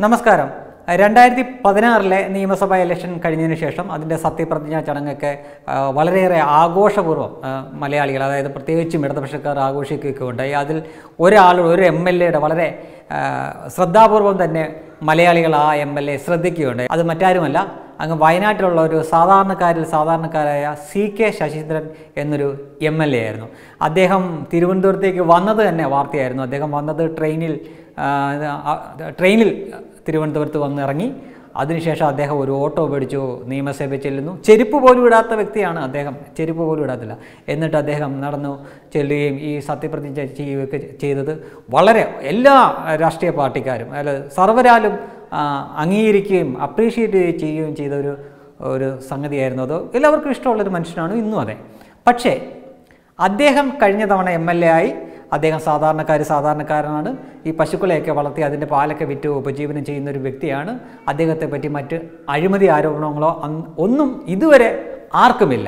നമസ്കാരം രണ്ടായിരത്തി പതിനാറിലെ നിയമസഭാ ഇലക്ഷൻ കഴിഞ്ഞതിന് ശേഷം അതിൻ്റെ സത്യപ്രതിജ്ഞാ ചടങ്ങൊക്കെ ആ, വളരെയേറെ ആഘോഷപൂർവ്വം ആ, മലയാളികൾ അതായത് പ്രത്യേകിച്ചും ഇടതുപക്ഷക്കാർ ആഘോഷിക്കുകയൊക്കെ ഉണ്ടായി അതിൽ ഒരാൾ ഒരു എം എൽ എയുടെ വളരെ ആ, ശ്രദ്ധാപൂർവം തന്നെ മലയാളികൾ ആ എം എൽ എ ശ്രദ്ധിക്കുകയുണ്ടായി അത് മറ്റാരുമല്ല അങ്ങ് വയനാട്ടിലുള്ള ഒരു സാധാരണക്കാരിൽ സാധാരണക്കാരായ സി കെ ശശീന്ദ്രൻ എന്നൊരു എം എൽ എ ആയിരുന്നു അദ്ദേഹം തിരുവനന്തപുരത്തേക്ക് വന്നത് തന്നെ വാർത്തയായിരുന്നു അദ്ദേഹം വന്നത് ട്രെയിനിൽ ആ, ഇത് ആ, ട്രെയിനിൽ തിരുവനന്തപുരത്ത് വന്നിറങ്ങി അതിനുശേഷം അദ്ദേഹം ഒരു ഓട്ടോ മേടിച്ചു നിയമസഭയിൽ ചെല്ലുന്നു ചെരുപ്പ് പോലും ഇടാത്ത വ്യക്തിയാണ് അദ്ദേഹം ചെരുപ്പ് പോലും ഇടാത്തില്ല എന്നിട്ട് അദ്ദേഹം നടന്നു ചെല്ലുകയും ഈ സത്യപ്രതിജ്ഞ ചെയ്യുകയൊക്കെ ചെയ്തത് വളരെ എല്ലാ രാഷ്ട്രീയ പാർട്ടിക്കാരും അല്ല സർവരാലും ആ, അംഗീകരിക്കുകയും അപ്രീഷിയേറ്റ് ചെയ്യുകയും ചെയ്ത ഒരു ഒരു സംഗതിയായിരുന്നു അത് എല്ലാവർക്കും ഇഷ്ടമുള്ളൊരു മനുഷ്യനാണ് ഇന്നും അതെ പക്ഷേ അദ്ദേഹം കഴിഞ്ഞ തവണ എം എൽ എ ആയി അദ്ദേഹം സാധാരണക്കാർ സാധാരണക്കാരനാണ് ഈ പശുക്കളെയൊക്കെ വളർത്തി അതിൻ്റെ പാലൊക്കെ വിറ്റ് ഉപജീവനം ചെയ്യുന്ന ഒരു വ്യക്തിയാണ് അദ്ദേഹത്തെ പറ്റി മറ്റ് അഴിമതി ആരോപണങ്ങളോ അന്ന് ഒന്നും ഇതുവരെ ആർക്കുമില്ല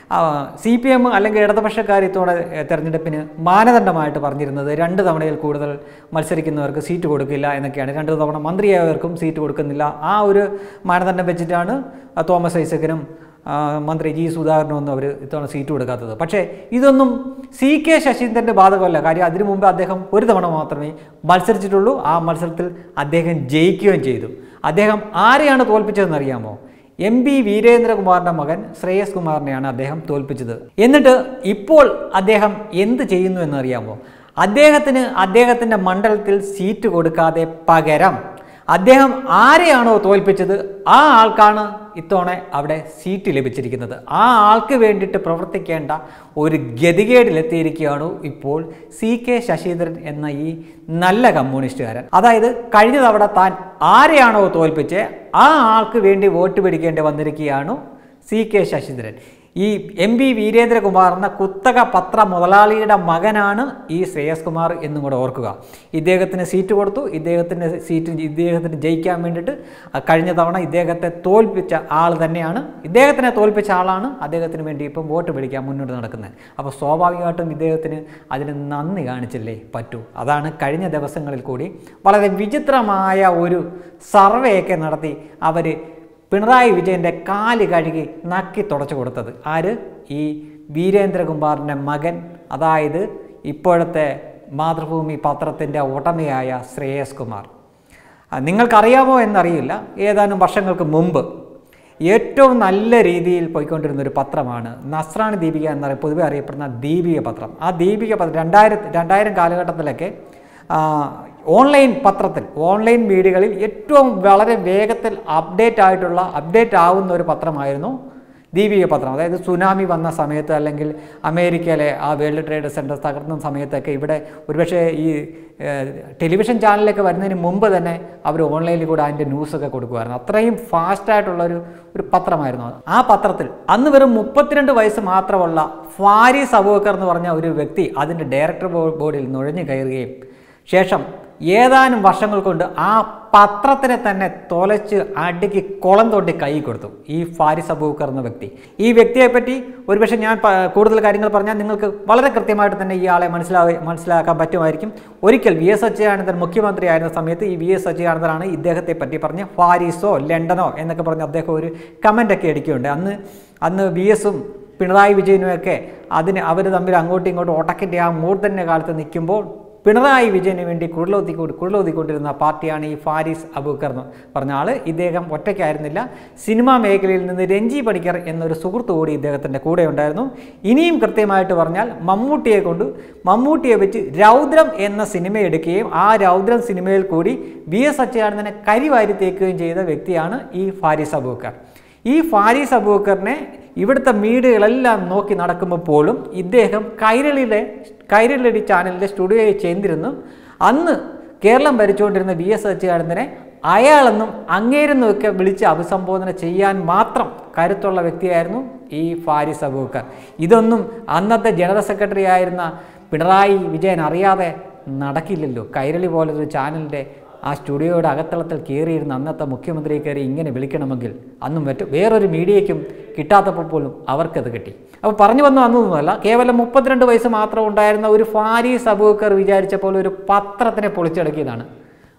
സി പി എം അല്ലെങ്കിൽ ഇടതുപക്ഷക്കാർ ഇത്തവണ ഏഹ്, തെരഞ്ഞെടുപ്പിന് മാനദണ്ഡമായിട്ട് പറഞ്ഞിരുന്നത് രണ്ട് തവണയിൽ കൂടുതൽ മത്സരിക്കുന്നവർക്ക് സീറ്റ് കൊടുക്കില്ല എന്നൊക്കെയാണ് രണ്ട് തവണ മന്ത്രിയായവർക്കും സീറ്റ് കൊടുക്കുന്നില്ല ആ ഒരു മാനദണ്ഡം വെച്ചിട്ടാണ് ആ, തോമസ് ഐസക്കിനും ആ, മന്ത്രി ജി സുധാകരനും ഒന്നും അവർ ഇത്തവണ സീറ്റ് കൊടുക്കാത്തത് പക്ഷേ ഇതൊന്നും സി കെ ശശീന്ദ്രൻ്റെ ബാധകമല്ല കാര്യം അതിനു മുമ്പ് അദ്ദേഹം ഒരു തവണ മാത്രമേ മത്സരിച്ചിട്ടുള്ളൂ ആ മത്സരത്തിൽ അദ്ദേഹം ജയിക്കുകയും ചെയ്തു അദ്ദേഹം ആരെയാണ് തോൽപ്പിച്ചതെന്ന് അറിയാമോ എം പി വീരേന്ദ്രകുമാറിൻ്റെ മകൻ ശ്രേയസ് കുമാറിനെയാണ് അദ്ദേഹം തോൽപ്പിച്ചത് എന്നിട്ട് ഇപ്പോൾ അദ്ദേഹം എന്ത് ചെയ്യുന്നു എന്നറിയാമോ അദ്ദേഹത്തിന് അദ്ദേഹത്തിൻ്റെ മണ്ഡലത്തിൽ സീറ്റ് കൊടുക്കാതെ പകരം അദ്ദേഹം ആരെയാണോ തോൽപ്പിച്ചത് ആ ആൾക്കാണ് ഇത്തവണ അവിടെ സീറ്റ് ലഭിച്ചിരിക്കുന്നത് ആ ആൾക്ക് വേണ്ടിയിട്ട് പ്രവർത്തിക്കേണ്ട ഒരു ഗതികേടിലെത്തിയിരിക്കുകയാണ് ഇപ്പോൾ സി കെ ശശീന്ദ്രൻ എന്ന ഈ നല്ല കമ്മ്യൂണിസ്റ്റുകാരൻ അതായത് കഴിഞ്ഞ തവണ താൻ ആരെയാണോ തോൽപ്പിച്ച് ആ ആൾക്ക് വേണ്ടി വോട്ട് പിടിക്കേണ്ടി വന്നിരിക്കുകയാണ് സി കെ ശശീന്ദ്രൻ ഈ എം പി വീരേന്ദ്രകുമാർ എന്ന കുത്തക പത്ര മുതലാളിയുടെ മകനാണ് ഈ ശ്രേയസ് കുമാർ എന്നും കൂടെ ഓർക്കുക ഇദ്ദേഹത്തിന് സീറ്റ് കൊടുത്തു ഇദ്ദേഹത്തിൻ്റെ സീറ്റ് ഇദ്ദേഹത്തിന് ജയിക്കാൻ വേണ്ടിയിട്ട് ആ കഴിഞ്ഞ തവണ ഇദ്ദേഹത്തെ തോൽപ്പിച്ച ആൾ തന്നെയാണ് ഇദ്ദേഹത്തിനെ തോൽപ്പിച്ച ആളാണ് അദ്ദേഹത്തിന് വേണ്ടി ഇപ്പം വോട്ട് പിടിക്കാൻ മുന്നോട്ട് നടക്കുന്നത് അപ്പോൾ സ്വാഭാവികമായിട്ടും ഇദ്ദേഹത്തിന് അതിന് നന്ദി കാണിച്ചില്ലേ പറ്റൂ അതാണ് കഴിഞ്ഞ ദിവസങ്ങളിൽ കൂടി വളരെ വിചിത്രമായ ഒരു സർവേയൊക്കെ നടത്തി അവർ പിണറായി വിജയൻ്റെ കാല് കഴുകി നക്കി തുടച്ചു കൊടുത്തത് ആര് ഈ വീരേന്ദ്രകുമാറിൻ്റെ മകൻ അതായത് ഇപ്പോഴത്തെ മാതൃഭൂമി പത്രത്തിൻ്റെ ഉടമയായ ശ്രേയസ് കുമാർ ആ, നിങ്ങൾക്കറിയാമോ എന്നറിയില്ല ഏതാനും വർഷങ്ങൾക്ക് മുമ്പ് ഏറ്റവും നല്ല രീതിയിൽ പോയിക്കൊണ്ടിരുന്ന ഒരു പത്രമാണ് നസ്രാണി ദീപിക എന്ന പൊതുവെ അറിയപ്പെടുന്ന ദീപിക പത്രം ആ ദീപിക പത്രം രണ്ടായിരത്തി രണ്ടായിരം കാലഘട്ടത്തിലൊക്കെ ആ, ഓൺലൈൻ പത്രത്തിൽ ഓൺലൈൻ മീഡിയകളിൽ ഏറ്റവും വളരെ വേഗത്തിൽ അപ്ഡേറ്റ് ആയിട്ടുള്ള അപ്ഡേറ്റ് ആവുന്ന ഒരു പത്രമായിരുന്നു ദീപിക പത്രം അതായത് സുനാമി വന്ന സമയത്ത് അല്ലെങ്കിൽ അമേരിക്കയിലെ ആ വേൾഡ് ട്രേഡ് സെൻറ്റർ തകർന്ന സമയത്തൊക്കെ ഇവിടെ ഒരുപക്ഷെ ഈ ഏഹ്, ടെലിവിഷൻ ചാനലിലൊക്കെ വരുന്നതിന് മുമ്പ് തന്നെ അവർ ഓൺലൈനിൽ കൂടെ അതിൻ്റെ ന്യൂസൊക്കെ കൊടുക്കുമായിരുന്നു അത്രയും ഫാസ്റ്റായിട്ടുള്ള ഒരു ഒരു പത്രമായിരുന്നു അത് ആ പത്രത്തിൽ അന്ന് വെറും മുപ്പത്തിരണ്ട് വയസ്സ് മാത്രമുള്ള ഫാരിസ് അബൂബക്കർ എന്ന് പറഞ്ഞ ഒരു വ്യക്തി അതിൻ്റെ ഡയറക്ടർ ബോ- ബോർഡിൽ നുഴഞ്ഞു കയറുകയും ശേഷം ഏതാനും വർഷങ്ങൾ കൊണ്ട് ആ പത്രത്തിനെ തന്നെ തൊലച്ച് അടുക്കി കുളം തൊട്ടി കൈ കൊടുത്തു ഈ ഫാരിസ് അബൂക്കർ എന്ന വ്യക്തി ഈ വ്യക്തിയെപ്പറ്റി ഒരുപക്ഷെ ഞാൻ പ- കൂടുതൽ കാര്യങ്ങൾ പറഞ്ഞാൽ നിങ്ങൾക്ക് വളരെ കൃത്യമായിട്ട് തന്നെ ഈ ആളെ മനസ്സിലാവ മനസ്സിലാക്കാൻ പറ്റുമായിരിക്കും ഒരിക്കൽ വി എസ് അച്യുതാനന്ദൻ മുഖ്യമന്ത്രി ആയിരുന്ന സമയത്ത് ഈ വി എസ് അച്യുതാനന്ദനാണ് ഇദ്ദേഹത്തെ പറ്റി പറഞ്ഞ് ഫാരിസോ ലണ്ടനോ എന്നൊക്കെ പറഞ്ഞ് അദ്ദേഹം ഒരു കമൻ്റൊക്കെ അടിക്കുകയുണ്ട് അന്ന് അന്ന് വി എസും പിണറായി വിജയനുമൊക്കെ അതിന് അവർ തമ്മിൽ അങ്ങോട്ടും ഇങ്ങോട്ടും ഒട്ടക്കിൻ്റെ ആ മൂർധന്യ കാലത്ത് നിൽക്കുമ്പോൾ പിണറായി വിജയന് വേണ്ടി കുഴലോത്തിക്കൊണ്ട് കുഴലോത്തിക്കൊണ്ടിരുന്ന പാർട്ടിയാണ് ഈ ഫാരിസ് അബൂക്കർ എന്ന് പറഞ്ഞ ആൾ ഇദ്ദേഹം ഒറ്റയ്ക്കായിരുന്നില്ല സിനിമാ മേഖലയിൽ നിന്ന് രഞ്ജി പണിക്കർ എന്നൊരു സുഹൃത്ത് കൂടി ഇദ്ദേഹത്തിൻ്റെ കൂടെ ഉണ്ടായിരുന്നു ഇനിയും കൃത്യമായിട്ട് പറഞ്ഞാൽ മമ്മൂട്ടിയെ കൊണ്ട് മമ്മൂട്ടിയെ വെച്ച് രൗദ്രം എന്ന സിനിമ എടുക്കുകയും ആ രൗദ്രം സിനിമയിൽ കൂടി വി എസ് അച്യുതാനന്ദനെ കരിവാരി തേക്കുകയും ചെയ്ത വ്യക്തിയാണ് ഈ ഫാരിസ് അബൂക്കർ ഈ ഫാരിസ് അബൂക്കറിനെ ഇവിടുത്തെ മീഡിയകളെല്ലാം നോക്കി നടക്കുമ്പോൾ പോലും ഇദ്ദേഹം കൈരളിയിലെ കൈരളി ചാനലിൻ്റെ സ്റ്റുഡിയോയിൽ ചെന്നിരുന്നു അന്ന് കേരളം ഭരിച്ചുകൊണ്ടിരുന്ന വി എസ് അച്യുതാനന്ദനെ അയാളെന്നും അങ്ങേരെന്നും ഒക്കെ വിളിച്ച് അഭിസംബോധന ചെയ്യാൻ മാത്രം കരുത്തുള്ള വ്യക്തിയായിരുന്നു ഈ ഫാരിസ് അബൂക്കർ ഇതൊന്നും അന്നത്തെ ജനറൽ സെക്രട്ടറി ആയിരുന്ന പിണറായി വിജയൻ അറിയാതെ നടക്കില്ലല്ലോ കൈരളി പോലൊരു ചാനലിൻ്റെ ആ സ്റ്റുഡിയോയുടെ അകത്തളത്തിൽ കയറിയിരുന്ന അന്നത്തെ മുഖ്യമന്ത്രിയെ കയറി ഇങ്ങനെ വിളിക്കണമെങ്കിൽ അന്നും മറ്റു വേറൊരു മീഡിയയ്ക്കും കിട്ടാത്തപ്പോൾ പോലും അവർക്കത് കിട്ടി അപ്പോൾ പറഞ്ഞു വന്നു അന്നൊന്നുമല്ല കേവലം മുപ്പത്തിരണ്ട് വയസ്സ് മാത്രം ഉണ്ടായിരുന്ന ഒരു ഫാരീസ് അബൂക്കർ വിചാരിച്ചപ്പോൾ ഒരു പത്രത്തിനെ പൊളിച്ചടക്കിയതാണ്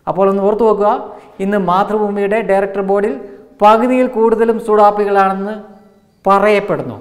അപ്പോൾ ഒന്ന് ഓർത്തു വെക്കുക ഇന്ന് മാതൃഭൂമിയുടെ ഡയറക്ടർ ബോർഡിൽ പകുതിയിൽ കൂടുതലും സുഡാപ്പികളാണെന്ന് പറയപ്പെടുന്നു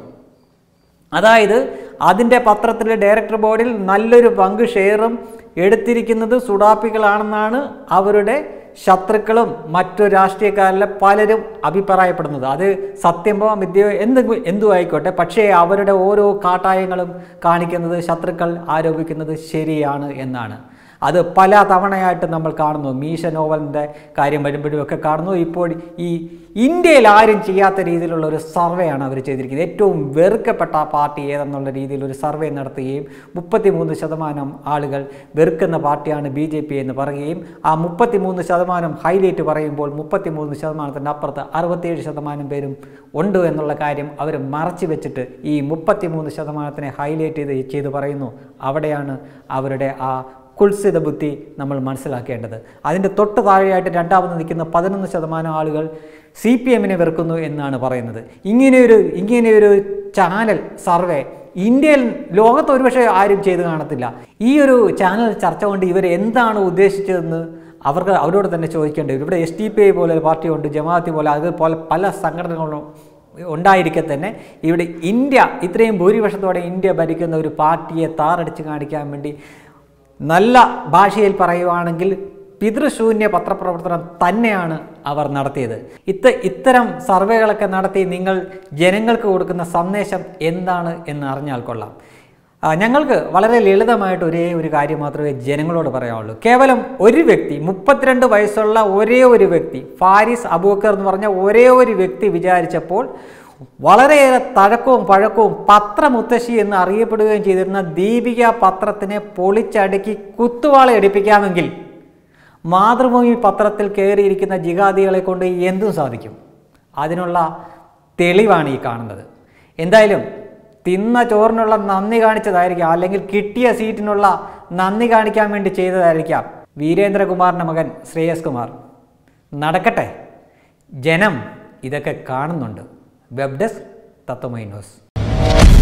അതായത് അതിൻ്റെ പത്രത്തിലെ ഡയറക്ടർ ബോർഡിൽ നല്ലൊരു പങ്ക് ഷെയറും എടുത്തിരിക്കുന്നത് സുഡാപ്പികളാണെന്നാണ് അവരുടെ ശത്രുക്കളും മറ്റു രാഷ്ട്രീയക്കാരിലെ പലരും അഭിപ്രായപ്പെടുന്നത് അത് സത്യമോ വിദ്യയോ എന്ത് എന്തു ആയിക്കോട്ടെ പക്ഷേ അവരുടെ ഓരോ കാട്ടായങ്ങളും കാണിക്കുന്നത് ശത്രുക്കൾ ആരോപിക്കുന്നത് ശരിയാണ് എന്നാണ് അത് പല തവണയായിട്ട് നമ്മൾ കാണുന്നു മീശ നോവലിൻ്റെ കാര്യം വരുമ്പോഴും ഒക്കെ കാണുന്നു ഇപ്പോൾ ഈ ഇന്ത്യയിൽ ആരും ചെയ്യാത്ത രീതിയിലുള്ള ഒരു സർവേയാണ് അവർ ചെയ്തിരിക്കുന്നത് ഏറ്റവും വെറുക്കപ്പെട്ട പാർട്ടി ഏതെന്നുള്ള രീതിയിൽ ഒരു സർവേ നടത്തുകയും മുപ്പത്തിമൂന്ന് ശതമാനം ആളുകൾ വെറുക്കുന്ന പാർട്ടിയാണ് ബി ജെ പി എന്ന് പറയുകയും ആ മുപ്പത്തിമൂന്ന് ശതമാനം ഹൈലൈറ്റ് പറയുമ്പോൾ മുപ്പത്തിമൂന്ന് ശതമാനത്തിൻ്റെ അപ്പുറത്ത് അറുപത്തിയേഴ് ശതമാനം പേരും ഉണ്ട് എന്നുള്ള കാര്യം അവർ മറച്ചു വെച്ചിട്ട് ഈ മുപ്പത്തിമൂന്ന് ശതമാനത്തിനെ ഹൈലൈറ്റ് ചെയ്ത് ചെയ്ത് പറയുന്നു അവിടെയാണ് അവരുടെ ആ കുൽസിത ബുദ്ധി നമ്മൾ മനസ്സിലാക്കേണ്ടത് അതിൻ്റെ തൊട്ട് താഴെയായിട്ട് രണ്ടാമത് നിൽക്കുന്ന പതിനൊന്ന് ശതമാനം ആളുകൾ സി പി എമ്മിനെ വെറുക്കുന്നു എന്നാണ് പറയുന്നത് ഇങ്ങനെയൊരു ഇങ്ങനെയൊരു ചാനൽ സർവേ ഇന്ത്യയിൽ ലോകത്ത് ഒരുപക്ഷെ ആരും ചെയ്ത് കാണത്തില്ല ഈ ഒരു ചാനൽ ചർച്ച കൊണ്ട് ഇവർ എന്താണ് ഉദ്ദേശിച്ചതെന്ന് അവർക്ക് അവരോട് തന്നെ ചോദിക്കേണ്ടി വരും ഇവിടെ എസ് ടി പി ഐ പോലെ ഒരു പാർട്ടിയുണ്ട് ജമാഅത്തി പോലെ അതുപോലെ പല സംഘടനകളും ഉണ്ടായിരിക്കെ തന്നെ ഇവിടെ ഇന്ത്യ ഇത്രയും ഭൂരിപക്ഷത്തോടെ ഇന്ത്യ ഭരിക്കുന്ന ഒരു പാർട്ടിയെ താറടിച്ച് കാണിക്കാൻ വേണ്ടി നല്ല ഭാഷയിൽ പറയുവാണെങ്കിൽ പിതൃശൂന്യ പത്രപ്രവർത്തനം തന്നെയാണ് അവർ നടത്തിയത് ഇത്ത ഇത്തരം സർവേകളൊക്കെ നടത്തി നിങ്ങൾ ജനങ്ങൾക്ക് കൊടുക്കുന്ന സന്ദേശം എന്താണ് എന്ന് അറിഞ്ഞാൽ കൊള്ളാം ആ, ഞങ്ങൾക്ക് വളരെ ലളിതമായിട്ട് ഒരേ ഒരു കാര്യം മാത്രമേ ജനങ്ങളോട് പറയാനുള്ളൂ കേവലം ഒരു വ്യക്തി മുപ്പത്തിരണ്ട് വയസ്സുള്ള ഒരേ ഒരു വ്യക്തി ഫാരിസ് അബൂക്കർ എന്ന് പറഞ്ഞ ഒരേ ഒരു വ്യക്തി വിചാരിച്ചപ്പോൾ വളരെയേറെ തഴക്കവും പഴക്കവും പത്രമുത്തശ്ശി എന്ന് അറിയപ്പെടുകയും ചെയ്തിരുന്ന ദീപിക പത്രത്തിനെ പൊളിച്ചടുക്കി കുത്തുവാള എടുപ്പിക്കാമെങ്കിൽ മാതൃഭൂമി പത്രത്തിൽ കയറിയിരിക്കുന്ന ജിഹാദികളെ കൊണ്ട് എന്തും സാധിക്കും അതിനുള്ള തെളിവാണ് ഈ കാണുന്നത് എന്തായാലും തിന്ന ചോറിനുള്ള നന്ദി കാണിച്ചതായിരിക്കാം അല്ലെങ്കിൽ കിട്ടിയ സീറ്റിനുള്ള നന്ദി കാണിക്കാൻ വേണ്ടി ചെയ്തതായിരിക്കാം വീരേന്ദ്രകുമാറിൻ്റെ മകൻ ശ്രേയസ് കുമാർ നടക്കട്ടെ ജനം ഇതൊക്കെ കാണുന്നുണ്ട് വെബ് ഡെസ്ക് തത്വമൈ ന്യൂസ്